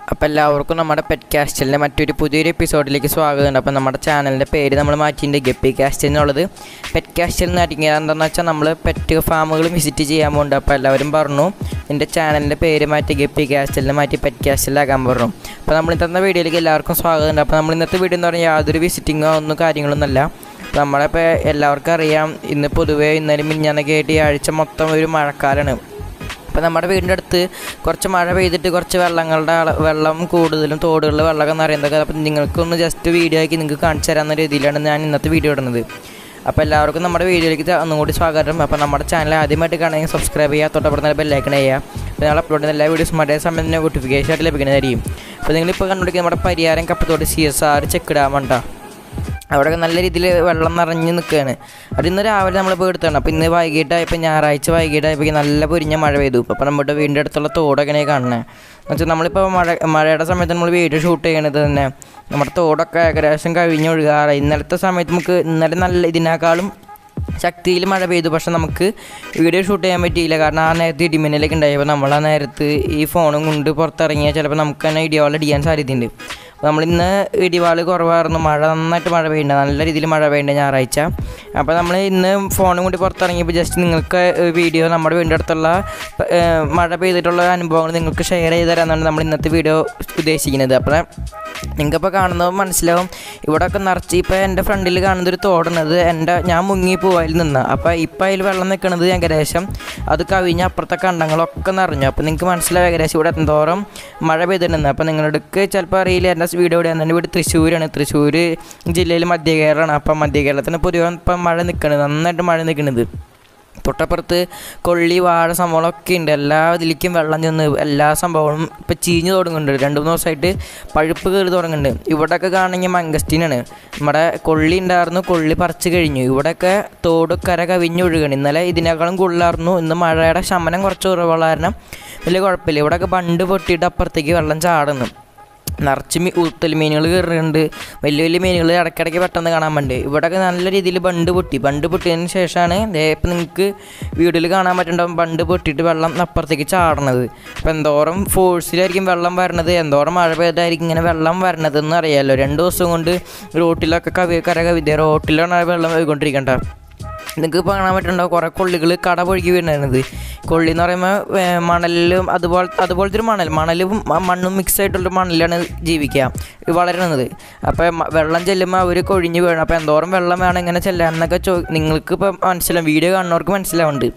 അപ്പോൾ എല്ലാവർക്കും നമ്മുടെ പെറ്റ് കാസ്റ്റലിൻ്റെ മറ്റൊരു പുതിയൊരു എപ്പിസോഡിലേക്ക് സ്വാഗതമുണ്ട് അപ്പോൾ നമ്മുടെ ചാനലിൻ്റെ പേര് നമ്മൾ മാറ്റിയിട്ടുണ്ട് ഗപ്പി കാസ്റ്റൽ എന്നുള്ളത് പെറ്റ് കാസ്റ്റൽ എന്നായിരിക്കും എന്താണെന്ന് വെച്ചാൽ നമ്മൾ പെറ്റ് ഫാമുകൾ വിസിറ്റ് ചെയ്യാൻ പോകുന്നുണ്ട് അപ്പോൾ എല്ലാവരും പറഞ്ഞു എൻ്റെ ചാനലിൻ്റെ പേര് മാറ്റി ഗപ്പി കാസ്റ്റലിനെ മാറ്റി പെറ്റ് കാസ്റ്റലാക്കാൻ പറഞ്ഞു അപ്പോൾ നമ്മൾ ഇന്നത്തെ വീഡിയോയിലേക്ക് എല്ലാവർക്കും സ്വാഗതമുണ്ട് അപ്പോൾ നമ്മൾ ഇന്നത്തെ വീഡിയോ എന്ന് പറഞ്ഞാൽ യാതൊരു വിസിറ്റിങ്ങോ ഒന്നും കാര്യങ്ങളൊന്നുമല്ല അപ്പോൾ നമ്മളിപ്പോൾ എല്ലാവർക്കും അറിയാം ഇന്ന് പൊതുവേ ഇന്നലെ മിഞ്ഞാന്നൊക്കെ ആയിട്ട് ഈ ആഴ്ച മൊത്തം ഒരു മഴക്കാലമാണ് അപ്പോൾ നമ്മുടെ വീടിൻ്റെ അടുത്ത് കുറച്ച് മഴ പെയ്തിട്ട് കുറച്ച് വെള്ളങ്ങളുടെ അള വെള്ളം കൂടുതലും തോടുകളിൽ വെള്ളമൊക്കെ നിറയുന്നതൊക്കെ അപ്പോൾ നിങ്ങൾക്കൊന്ന് ജസ്റ്റ് വീഡിയോ ആക്കി നിങ്ങൾക്ക് കാണിച്ചു തരാവുന്ന രീതിയിലാണ് ഞാൻ ഇന്നത്തെ വീഡിയോ ഇടുന്നത് അപ്പോൾ എല്ലാവർക്കും നമ്മുടെ വീഡിയോയിലേക്ക് ത- ഒന്നും കൂടി സ്വാഗതം അപ്പോൾ നമ്മുടെ ചാനൽ ആദ്യമായിട്ട് കാണണമെങ്കിൽ സബ്സ്ക്രൈബ് ചെയ്യുക തൊട്ടപ്പുറത്ത് ബെല്ലൈക്കൺ ചെയ്യുക അപ്പോൾ ഞങ്ങൾ അപ്ലോഡ് ചെയ്യുന്ന എല്ലാ വീഡിയോസും അതേ സമയം തന്നെ നോട്ടിഫിക്കേഷൻ ആയിട്ട് ലഭിക്കുന്നതായിരിക്കും അപ്പോൾ നിങ്ങളിപ്പോൾ കണ്ടുപിടിക്കുന്ന നമ്മുടെ പരിഹാരം കപ്പത്തോട് C S R check dam ഉണ്ടോ അവിടെയൊക്കെ നല്ല രീതിയിൽ വെള്ളം നിറഞ്ഞ് നിൽക്കുകയാണ് അത് ഇന്ന് രാവിലെ നമ്മൾ പോയി എടുത്താണ് അപ്പോൾ ഇന്ന് വൈകിട്ടായപ്പോൾ ഞായറാഴ്ച വൈകിട്ടായപ്പോൾ നല്ല പൊരിഞ്ഞ മഴ പെയ്തു അപ്പോൾ നമ്മുടെ വീടിൻ്റെ അടുത്തുള്ള തോടൊക്കെയാണ് കാണുന്നത് എന്ന് വെച്ചാൽ നമ്മളിപ്പോൾ മഴ മഴയുടെ സമയത്ത് നമ്മൾ വീഡിയോ ഷൂട്ട് ചെയ്യണത് തന്നെ നമ്മുടെ തോടൊക്കെ ഏകദേശം കഴിഞ്ഞൊഴുകാറായി ഇന്നലത്തെ സമയത്ത് നമുക്ക് ഇന്നലെ നല്ല ഇതിനേക്കാളും ശക്തിയിൽ മഴ പെയ്തു പക്ഷെ നമുക്ക് വീഡിയോ ഷൂട്ട് ചെയ്യാൻ പറ്റിയില്ല കാരണം ആ നേരത്ത് ഇടിമിന്നലൊക്കെ ഉണ്ടായപ്പോൾ നമ്മൾ ആ നേരത്ത് ഈ ഫോണും കൊണ്ട് പുറത്തിറങ്ങിയാൽ ചിലപ്പോൾ നമുക്ക് തന്നെ ഇടിവാൾ അടിക്കാൻ സാധ്യതയുണ്ട് അപ്പോൾ നമ്മളിന്ന് ഇടിവാൾ കുറവായിരുന്നു മഴ നന്നായിട്ട് മഴ പെയ്യുന്നുണ്ട് നല്ല രീതിയിൽ മഴ പെയ്യുന്നുണ്ട് ഞായറാഴ്ച അപ്പോൾ നമ്മൾ ഇന്ന് ഫോണും കൊണ്ട് പുറത്തിറങ്ങിയപ്പോൾ ജസ്റ്റ് നിങ്ങൾക്ക് വീഡിയോ നമ്മുടെ വീടിൻ്റെ അടുത്തുള്ള ഏഹ്, മഴ പെയ്തിട്ടുള്ള അനുഭവങ്ങൾ നിങ്ങൾക്ക് ഷെയർ ചെയ്ത് തരാമെന്നാണ് നമ്മൾ ഇന്നത്തെ വീഡിയോ ഉദ്ദേശിക്കുന്നത് അപ്പോൾ നിങ്ങൾക്കിപ്പോൾ കാണുന്നത് മനസ്സിലാവും ഇവിടെയൊക്കെ നിറച്ച് ഇപ്പോൾ എൻ്റെ ഫ്രണ്ടിൽ കാണുന്ന ഒരു തോടുന്നത് എൻ്റെ ഞാൻ മുങ്ങി പോവായിൽ നിന്ന് അപ്പോൾ ഇപ്പോൾ അതിൽ വെള്ളം നിൽക്കുന്നത് ഏകദേശം അത് കവിഞ്ഞ അപ്പുറത്തെ കണ്ടങ്ങളൊക്കെ നിറഞ്ഞു അപ്പോൾ നിങ്ങൾക്ക് മനസ്സിലാവും ഏകദേശം ഇവിടെ എന്തോരം മഴ പെയ്തിട്ടുണ്ട് അപ്പോൾ നിങ്ങളുടെ ചിലപ്പോൾ അറിയില്ല എൻ്റെ വീഡിയോ ഇവിടെ എൻ്റെ വീട് തൃശ്ശൂരാണ് തൃശ്ശൂർ ജില്ലയിൽ മധ്യ കേരളമാണ് അപ്പം മധ്യ കേരളത്തിന് പൊതുവെ ഇപ്പം മഴ നിൽക്കുന്നത് നന്നായിട്ട് മഴ നിൽക്കുന്നത് തൊട്ടപ്പുറത്ത് കൊള്ളി വാഴ സംഭവങ്ങളൊക്കെ ഉണ്ട് എല്ലാ ഇതിലേക്കും വെള്ളം ചെന്ന് എല്ലാ സംഭവങ്ങളും ഇപ്പം ചീഞ്ഞ് തുടങ്ങുന്നുണ്ട് രണ്ട് മൂന്ന് ദിവസമായിട്ട് പഴുപ്പ് കയറി തുടങ്ങുന്നുണ്ട് ഇവിടെയൊക്കെ കാണണമെങ്കിൽ മങ്കസ്റ്റീനാണ് നമ്മുടെ കൊള്ളി ഉണ്ടായിരുന്നു കൊള്ളി പറിച്ച് കഴിഞ്ഞു ഇവിടെയൊക്കെ തോട് കര കവിഞ്ഞൊഴുകണം ഇന്നലെ ഇതിനേക്കാളും കൂടുതലായിരുന്നു ഇന്ന് മഴയുടെ ശമനം കുറച്ച് കുറവുള്ള കാരണം വലിയ കുഴപ്പമില്ല ഇവിടെയൊക്കെ ബണ്ട് പൊട്ടിയിട്ട് അപ്പുറത്തേക്ക് വെള്ളം ചാടുന്നു നിറച്ച് മീ ഉത്തൽ മീനുകൾ കയറുന്നുണ്ട് വലിയ വലിയ മീനുകൾ ഇടയ്ക്കിടയ്ക്ക് പെട്ടെന്ന് കാണാൻ വേണ്ടി ഇവിടെയൊക്കെ നല്ല രീതിയിൽ ബണ്ട് പൊട്ടി ബണ്ട് പൊട്ടിയതിന് ശേഷമാണ് ഇപ്പം നിങ്ങൾക്ക് വീഡിയോയിൽ കാണാൻ പറ്റുന്നുണ്ടാവും ബണ്ട് പൊട്ടിയിട്ട് വെള്ളം അപ്പുറത്തേക്ക് ചാടണത് അപ്പോൾ എന്തോരം ഫോഴ്സിലായിരിക്കും വെള്ളം വരണത് എന്തോരം മഴ പെയ്തായിരിക്കും ഇങ്ങനെ വെള്ളം വരണതെന്ന് അറിയാമല്ലോ രണ്ട് ദിവസം കൊണ്ട് റോട്ടിലൊക്കെ കവി കര കവിത റോട്ടിലാണ് വെള്ളം പോയിക്കൊണ്ടിരിക്കണ്ട നിങ്ങൾക്ക് ഇപ്പോൾ കാണാൻ പറ്റുന്നുണ്ടാവും കുറേ കൊള്ളികൾ കട പൊഴുകി വീണത് കൊള്ളി എന്ന് പറയുമ്പോൾ ഏർ മണലിലും അതുപോലെ അതുപോലത്തെ ഒരു മണൽ മണലും മ- മണ്ണും മിക്സ് ആയിട്ടുള്ള മണലിലാണ് ജീവിക്കുക വളരുന്നത് അപ്പോൾ മ- വെള്ളം ചെല്ലുമ്പോൾ അവർ കൊഴിഞ്ഞ് വീഴണം അപ്പോൾ എന്തോരം വെള്ളം വേണം ഇങ്ങനെ ചെല്ലാൻ എന്നൊക്കെ ചോ നിങ്ങൾക്ക് ഇപ്പോൾ മനസ്സിലാവും വീഡിയോ കാണുന്നവർക്ക് മനസ്സിലാവുന്നുണ്ട്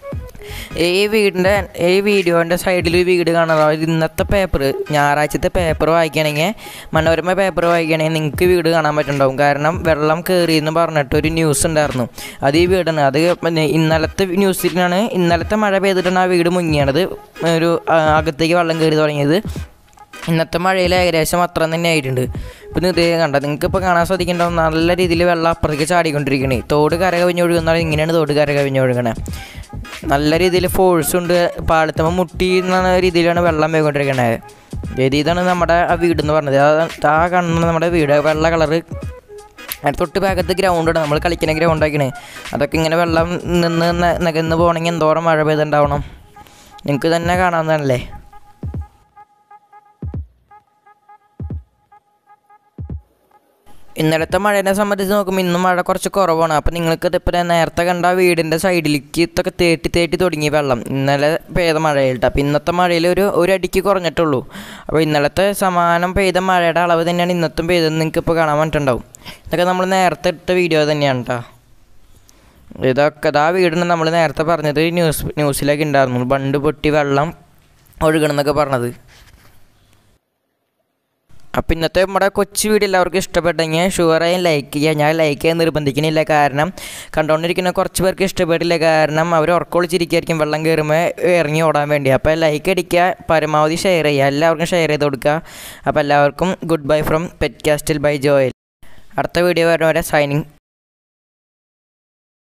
ഈ വീടിൻ്റെ ഈ വീഡിയോൻ്റെ സൈഡിൽ ഒരു വീട് കാണാറോ ഇന്നത്തെ പേപ്പർ ഞായറാഴ്ചത്തെ പേപ്പർ വായിക്കുകയാണെങ്കിൽ മനോരമ പേപ്പർ വായിക്കുകയാണെങ്കിൽ നിങ്ങൾക്ക് വീട് കാണാൻ പറ്റുന്നുണ്ടാവും കാരണം വെള്ളം കയറി എന്ന് പറഞ്ഞിട്ട് ഒരു ന്യൂസ് ഉണ്ടായിരുന്നു അത് ഈ വീടാണ് അത് പിന്നെ ഇന്നലത്തെ ന്യൂസിലാണ് ഇന്നലത്തെ മഴ പെയ്തിട്ടാണ് ആ വീട് മുങ്ങിയാണത് ഒരു ആ, അകത്തേക്ക് വെള്ളം കയറി തുടങ്ങിയത് ഇന്നത്തെ മഴയിൽ ഏകദേശം അത്ര തന്നെ ആയിട്ടുണ്ട് ഇപ്പം ഇത് കണ്ട നിങ്ങൾക്ക് ഇപ്പോൾ കാണാൻ സാധിക്കുന്നുണ്ടാവും നല്ല രീതിയിൽ വെള്ളം അപ്പുറത്തേക്ക് ചാടിക്കൊണ്ടിരിക്കണേ തോട് കര കവിഞ്ഞ് ഒഴുകുന്ന ഇങ്ങനെയാണ് തോട് കര കവിഞ്ഞ് ഒഴുകണേ നല്ല രീതിയിൽ ഫോഴ്സ് ഉണ്ട് പാടത്തുമ്പോൾ മുട്ടി എന്ന രീതിയിലാണ് വെള്ളം പോയിക്കൊണ്ടിരിക്കണത് ഇത് ഇതാണ് നമ്മുടെ ആ വീട് എന്ന് പറഞ്ഞത് ആ- ആ കാണുന്ന നമ്മുടെ വീട് വെള്ള കളറ് അതിന് തൊട്ട് ഭാഗത്ത് ഗ്രൗണ്ടാണ് നമ്മൾ കളിക്കുന്ന ഗ്രൗണ്ടാക്കിയാണ് അതൊക്കെ ഇങ്ങനെ വെള്ളം നിന്ന് ന- നകന്ന് പോകണമെങ്കിൽ എന്തോരം മഴ പെയ്തുണ്ടാവണം നിങ്ങൾക്ക് തന്നെ കാണാവുന്നതല്ലേ ഇന്നലത്തെ മഴേനെ സംബന്ധിച്ച് നോക്കുമ്പോൾ ഇന്നും മഴ കുറച്ച് കുറവാണ് അപ്പോൾ നിങ്ങൾക്ക് ഇതിപ്പോൾ നേരത്തെ കണ്ട ആ വീടിൻ്റെ സൈഡിലേക്ക് ഇതൊക്കെ തേട്ടി തേട്ടി തുടങ്ങി വെള്ളം ഇന്നലെ പെയ്ത മഴയിലിട്ട് അപ്പോൾ ഇന്നത്തെ മഴയിൽ ഒരു ഒരു അടിക്ക് കുറഞ്ഞിട്ടുള്ളൂ അപ്പോൾ ഇന്നലത്തെ സമാനം പെയ്ത മഴയുടെ അളവ് തന്നെയാണ് ഇന്നത്തും പെയ്തതെന്ന് നിങ്ങൾക്ക് ഇപ്പോൾ കാണാൻ പറ്റുന്നുണ്ടാവും ഇതൊക്കെ നമ്മൾ നേരത്തെ ഇട്ട വീഡിയോ തന്നെയാണ് കേട്ടോ ഇതൊക്കെ ആ വീടിന് നമ്മൾ നേരത്തെ പറഞ്ഞത് ന്യൂസ് ന്യൂസിലൊക്കെ ഉണ്ടായിരുന്നു ബണ്ട് പൊട്ടി വെള്ളം ഒഴുകണം എന്നൊക്കെ പറഞ്ഞത് അപ്പം ഇന്നത്തെ നമ്മുടെ കൊച്ചു വീഡിയോ എല്ലാവർക്കും ഇഷ്ടപ്പെട്ടെങ്കിൽ ഷുവറായും ലൈക്ക് ചെയ്യുക ഞാൻ ലൈക്ക് ചെയ്യാൻ നിർബന്ധിക്കണില്ല കാരണം കണ്ടുകൊണ്ടിരിക്കുന്ന കുറച്ച് പേർക്ക് ഇഷ്ടപ്പെട്ടില്ല കാരണം അവർ ഉറക്കൊളിച്ചിരിക്കുകയായിരിക്കും വെള്ളം കയറുമ്പോൾ ഇറങ്ങി ഓടാൻ വേണ്ടി അപ്പോൾ ലൈക്ക് അടിക്കുക പരമാവധി ഷെയർ ചെയ്യുക എല്ലാവർക്കും ഷെയർ ചെയ്ത് കൊടുക്കുക അപ്പോൾ എല്ലാവർക്കും good bye from pet castle by Joel അടുത്ത വീഡിയോ വരുന്നവരെ സൈനിങ്